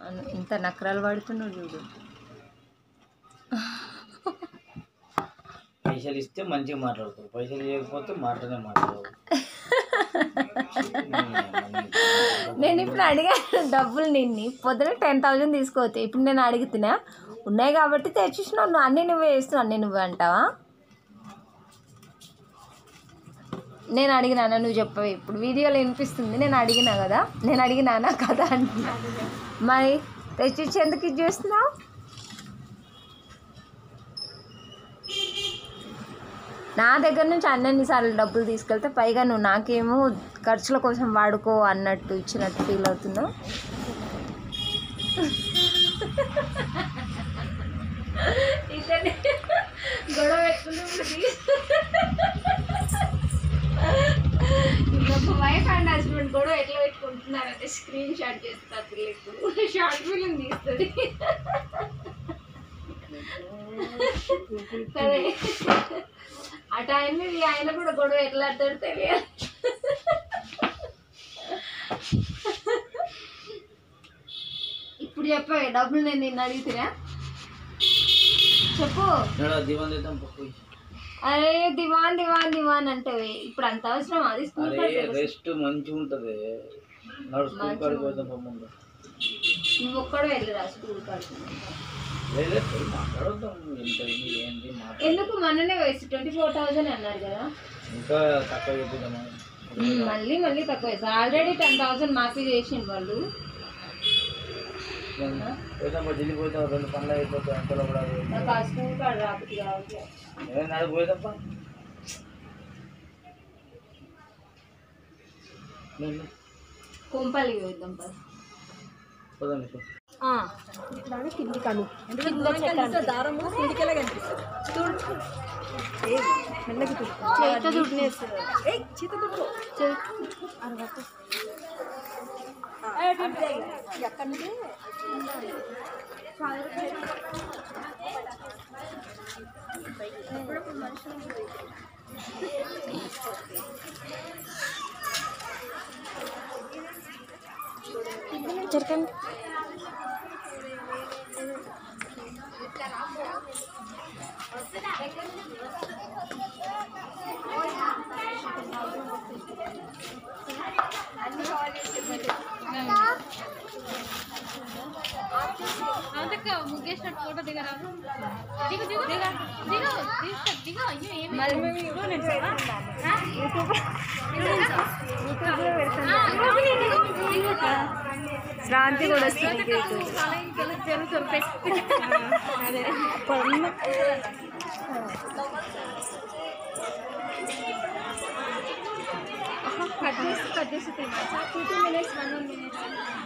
అన్- ఇంత నకరాలు పడుతున్నాడు చూడు పైసలు ఇస్తే మంచిగా మాట్లాడతారు పైసలు ఇవ్వకపోతే మాటనే మాట్లాడవు నేను ఇప్పుడు అడిగాను డబ్బులు నిన్ని పొద్దున టెన్ థౌజండ్ తీసుకోవచ్చు ఇప్పుడు నేను అడుగుతున్నా ఉన్నాయి కాబట్టి తెచ్చిచ్చినావు నువ్వు అన్నీ నువ్వే వేస్తున్నావు అన్నీ నువ్వే అంటావా నేను అడిగినా నువ్వు చెప్పవే ఇప్పుడు వీడియోలో వినిపిస్తుంది నేను అడిగినా కదా నేను అడిగినానా కదా అంటున్నా మరి తెచ్చిచ్చి ఎందుకు ఇది చేస్తున్నావు నా దగ్గర నుంచి అన్నన్నిసార్లు డబ్బులు తీసుకెళ్తే పైగా నువ్వు నాకేమో ఖర్చుల కోసం వాడుకో అన్నట్టు ఇచ్చినట్టు ఫీల్ అవుతున్నావు ఇతని గొడవ పెట్టుకుంటే వైఫ్ అండ్ హస్బెండ్ గొడవ ఎట్లా పెట్టుకుంటున్నారంటే స్క్రీన్ షాట్ చేస్తారు పిల్లలకు షార్ట్ ఫిలిం తీస్తుంది సరే ఆ టైంలో ఈ ఆయన కూడా గొడవ ఎట్లా ఆడతాడో తెలియాలి ఇప్పుడు చెప్పే డబ్బులు నేను నిన్ను అడుగుతున్నా చెప్పు దివాన్ చేద్దాం పప్పు అరే దివాన్ దివాన్ దివాన్ అంటే ఇప్పుడు అంత అవసరం అది స్కూల్ అరే రెస్ట్ మంచిగా ఉంటది నాడు స్కూల్ కాడికి పోతాం పమ్మంగా నువ్వు ఒక్కడో వెళ్ళరా స్కూల్ కాడికి లేదా పోయి మాట్లాడొద్దాం ఎంత అయింది ఏంటి మాట్లాడ ఎందుకు మొన్ననే వేసి ట్వంటీ ఫోర్ థౌజండ్ అన్నారు కదా ఇంకా తక్కువ చెప్పిందమ్మా ఉమ్, మళ్ళీ మళ్ళీ తక్కువ వేసి ఆల్రెడీ టెన్ థౌసండ్ మాఫీ చేసిండు వాళ్ళు పోతాం ఢిల్లీ పోతాం రెండు పనులు అయిపోతాయి అంతలో కూడా నాకు ఆ స్కూల్ కాడ రాబుద్ది కావట్లేదు నేను నాడు పోయేదప్ప నేను కుంపల్లి వేద్దాం పద పోదాం ఇప్పుడు ముగ్గేసినట్టు ఫోటో దిగరాదు దిగు దిగు దిగ దిగు తీస్తా దిగు అయ్యో ఏమి శ్రాంతి కూడా వస్తుంది కట్ చేసి కట్ చేసి తినచ్చా two two minutes one one minutes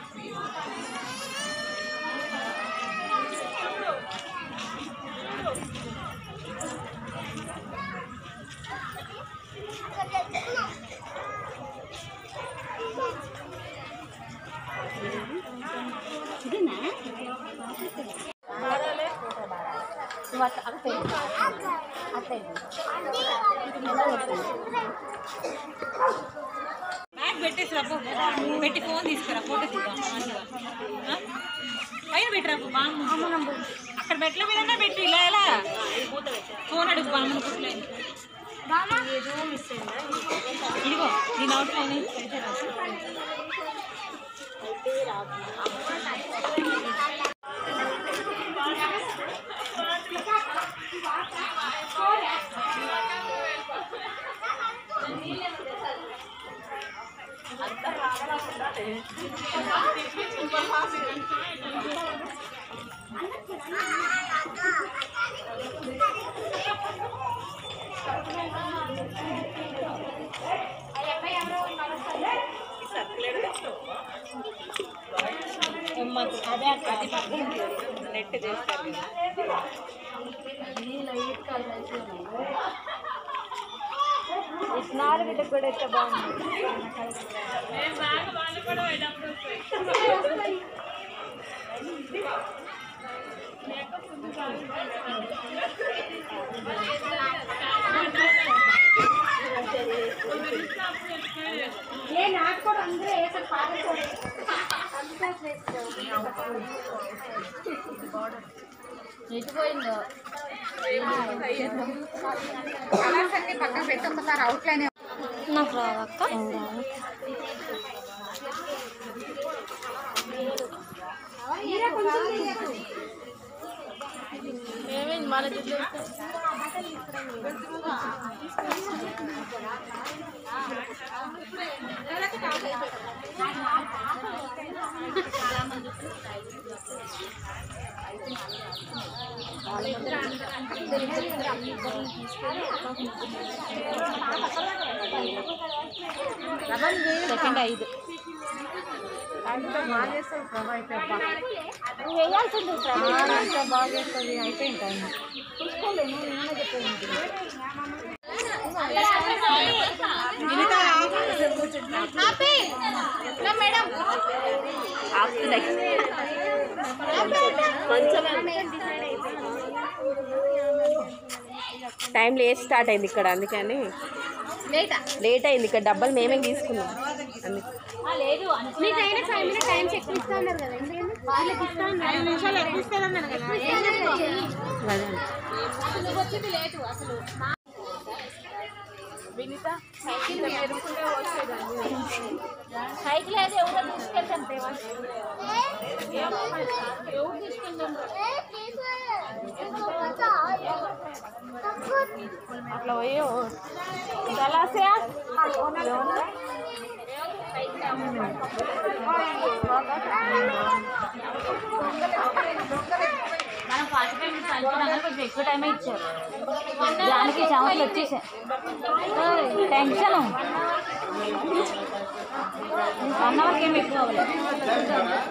bag పెట్టేసి రా పో. పెట్టి ఫోన్ తీసుకురా ఫోటో తీద్దాం మంచిగా ఆ? పైన పెట్టరా బామ్మ అక్కడ పెట్టలే మీద పెట్టి ఇలా ఎలా ఫోన్ అడుగు బామ్మను కుట్లేదు ఇదిగో దీని అవుట్ లైన్ పెడితే రాదు. అదే అది పక్కన నెట్ చేస్తారు కదా. నాలుగు కూడా అయితే బాగుంది ఏ నాకు కూడా అందరూ వేసారు పాట కూడా ఎటు పోయిందో కలర్స్ అన్ని పక్కన పెట్టి ఒకసారి అవుట్లైన్ నాకు రావక్క ఏమైంది మన సెకండ్ ఐదు వేయాల్సింది బాగా చేస్తుంది అయిపోయింది టైం చూసుకోలేము ఏమైనా చెప్పేది టైం లేట్ స్టార్ట్ అయింది ఇక్కడ అందుకని లేట్ అయింది ఇక్కడ డబ్బలు మేమే తీసుకున్నాం అందుకే మీకైనా ఫైవ్ మినిట్ టైం చెక్ ఇస్తా ఉన్నారు కదా ఎందుకంటే వాళ్ళకి ఇస్తా ఉన్నారు సైకిల్ అయితే ఎవరో తీసుకెళ్తాను ఎవరు తీసుకెళ్తాను అట్లా పోయి జలాశయ మనం ఫార్టీ ఫైవ్ మినిట్స్ అనుకున్నాం కొంచెం ఎక్కువ టైమే ఇచ్చారు దానికి చెమటలు వచ్చేసాయి టెన్షన్ వన్ అవర్కి ఏమి ఎక్కువ అవ్వలేదు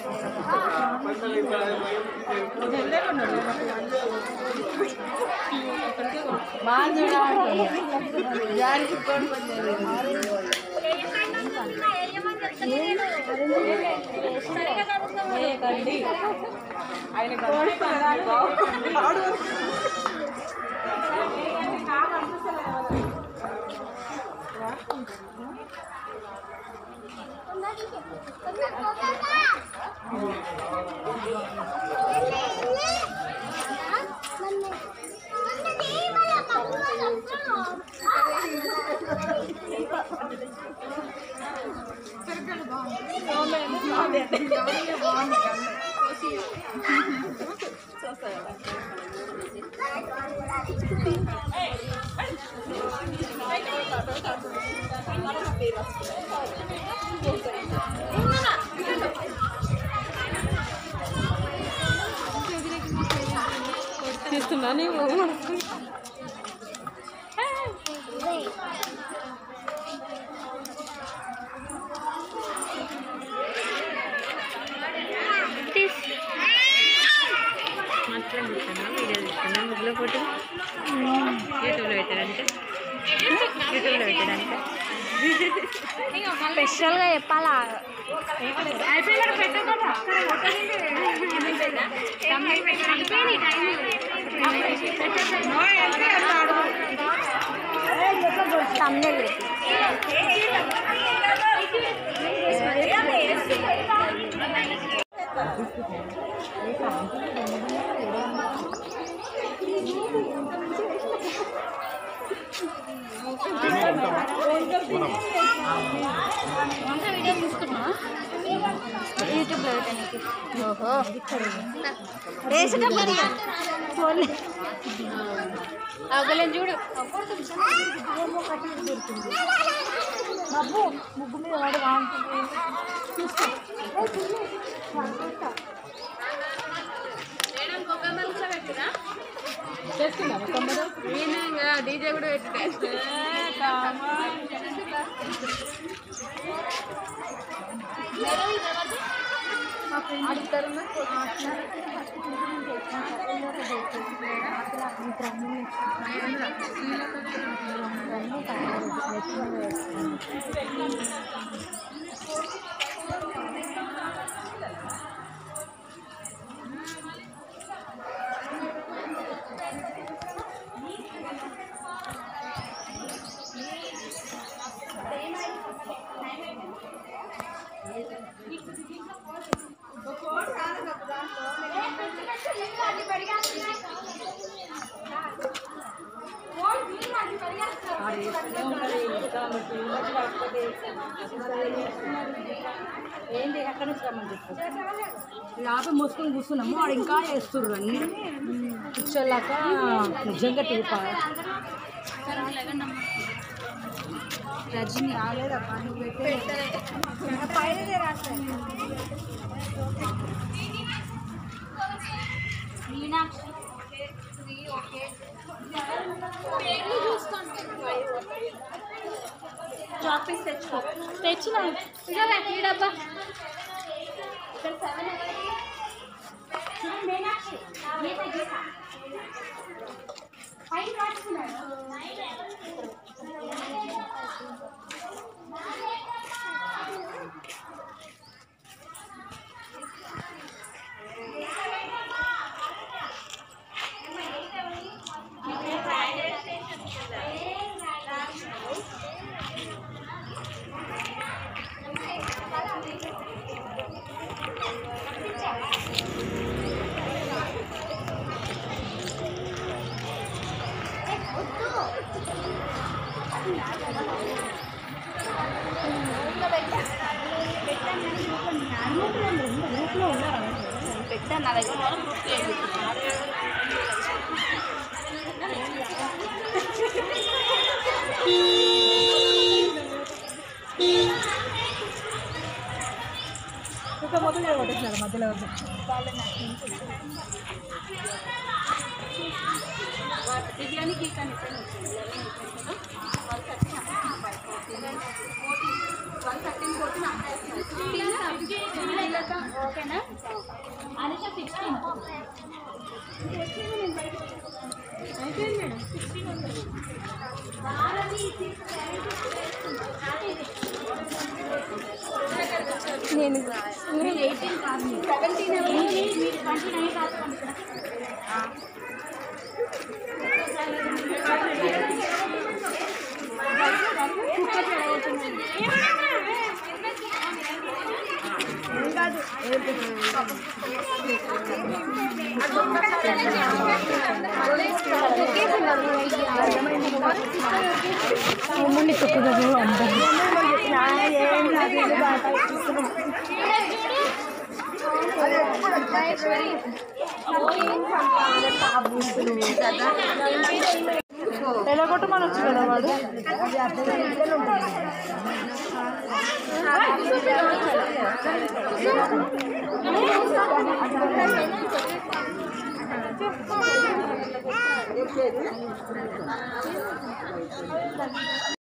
తీస్తున్నాను మాట్లాడుతున్నా వీడియో తీస్తున్నా ముగ్గులో ఫోటో యూట్యూబ్లో పెట్టారంటే యూట్యూబ్లో పెట్టారంటే స్పెషల్గా చెప్పాలా తమ్ముళ్ళు వీడియో తీసుకున్నా యూట్యూబ్లో పెట్టడానికి ఓహో వేసేటప్పుడు ఫోన్లే అవ్వలేం చూడు మబ్బు ముగ్గు మీద వాడు బాగుంటుంది డీజే కూడా పెట్టి ఆ ఏంటి ఎక్కడి నుంచి రమ్మని చెప్పు లోపల మూసుకొని కూర్చున్నాము వాడు ఇంకా వేస్తుర్రు అన్ని కూర్చోలేక నిజంగా టీపా రజని రాలేదప్పా నువ్వు పెట్టే పైనదే రాస్తాను చాక్పీస్ తెచ్చుకో తెచ్చిన ఇక ఈ డబ్బా పెట్టాను నా దగ్గర ఉన్న వాళ్ళు గ్రూప్ చేయండి ఇంకా మొదలు కొట్టేసినారు మధ్యలో బిర్యానీకి కానీ ఓకేనా అనుష సిక్స్టీన్ నేను ఎయిటీన్ కాదు సెవెంటీన్ మీరు ట్వంటీ నైన్ రాసుకోండి ఎలాగొట్టమని వచ్చు కదా వాడు ఆ